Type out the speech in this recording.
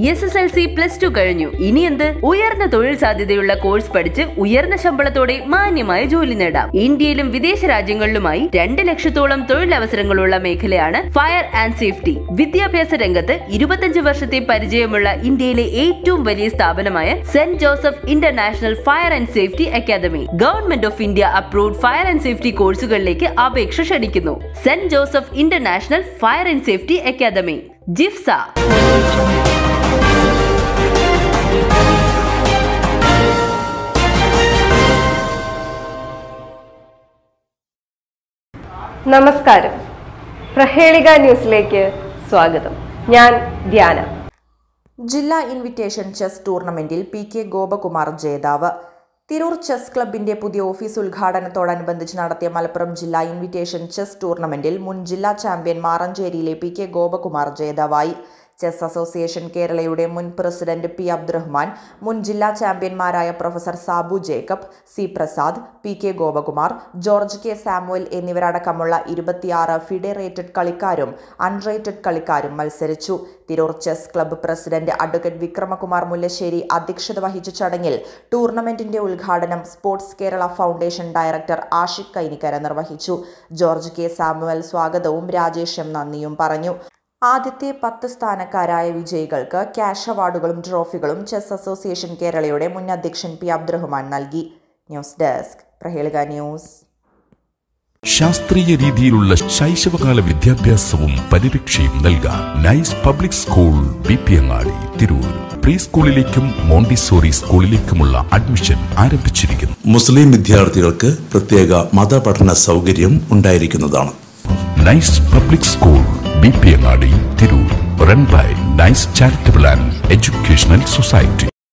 S S L C plus two കഴിഞ്ഞു ഇനി എന്ത് ഉയർന്ന തൊഴിൽ സാധ്യതയുള്ള കോഴ്സ് പഠിച്ച് ഉയർന്ന ശമ്പളത്തോടെ മാന്യമായ ജോലി നേടാം ഇന്ത്യയിലും വിദേശ രാജ്യങ്ങളിലുമായി രണ്ട് ലക്ഷത്തോളം തൊഴിലവസരങ്ങളുള്ള മേഖലയാണ് ഫയർ ആൻഡ് സേഫ്റ്റി വിദ്യാഭ്യാസ രംഗത്ത് ഇരുപത്തഞ്ച് വർഷത്തെ പരിചയമുള്ള ഇന്ത്യയിലെ ഏറ്റവും വലിയ സ്ഥാപനമായ saint Joseph international fire and safety academy government of India approved fire and safety കോഴ്സുകളിലേക്ക് അപേക്ഷ ക്ഷണിക്കുന്നു saint Joseph international fire and safety academy ജിഫ്സ നമസ്കാരം പ്രഹേളിക ന്യൂസിലേക്ക് സ്വാഗതം ഞാൻ ധ്യാന ജില്ലാ ഇൻവിറ്റേഷൻ ചെസ് ടൂർണമെന്റിൽ പി കെ ഗോപകുമാർ ജേതാവ് തിരൂർ ചെസ് ക്ലബിന്റെ പുതിയ ഓഫീസ് ഉദ്ഘാടനത്തോടനുബന്ധിച്ച് നടത്തിയ മലപ്പുറം ജില്ലാ ഇൻവിറ്റേഷൻ ചെസ് ടൂർണമെന്റിൽ മുൻ ജില്ലാ ചാമ്പ്യൻ മാറഞ്ചേരിയിലെ പി കെ ഗോപകുമാർ ജേതാവായി ചെസ് അസോസിയേഷൻ കേരളയുടെ മുൻ പ്രസിഡന്റ് പി അബ്ദുറഹ്മാൻ മുൻ ജില്ലാ ചാമ്പ്യന്മാരായ professor Sabu Jacob C Prasad P K Gopakumar George K Samuel എന്നിവരടക്കമുള്ള ഇരുപത്തിയാറ് ഫിഡറേറ്റഡ് കളിക്കാരും അൺറേറ്റഡ് കളിക്കാരും മത്സരിച്ചു Tirur chess club president advocate Vikramakumar Mullassery അധ്യക്ഷത വഹിച്ച ചടങ്ങിൽ ടൂർണമെന്റിന്റെ ഉദ്ഘാടനം sports Kerala foundation director Ashiq Kainikkara നിർവഹിച്ചു ജോർജ് കെ സാമുവൽ സ്വാഗതവും രാജേഷ് എം നന്ദിയും പറഞ്ഞു ആദ്യത്തെ പത്ത് സ്ഥാനക്കാരായ വിജയികൾക്ക് ക്യാഷ് അവാർഡുകളും ട്രോഫികളും ചെസ് അസോസിയേഷൻ കേരളയുടെ മുൻ അധ്യക്ഷൻ പി അബ്ദുറഹ്മാൻ നൽകി ന്യൂസ് ഡെസ്ക് പ്രഹേളിക ന്യൂസ് ശാസ്ത്രീയ രീതിയിലുള്ള ശൈശവകാല വിദ്യാഭ്യാസവും പരിരക്ഷയും നൽകാൻ Nice public school B P Angadi Tirur pre സ്കൂളിലേക്കും മോണ്ടിസോറി സ്കൂളിലേക്കുമുള്ള അഡ്മിഷൻ ആരംഭിച്ചിരിക്കുന്നു മുസ്ലിം വിദ്യാർത്ഥികൾക്ക് പ്രത്യേക മതപഠന സൗകര്യം ഉണ്ടായിരിക്കുന്നതാണ് Nice public school B P Angadi Tirur run by Nice charitable and educational society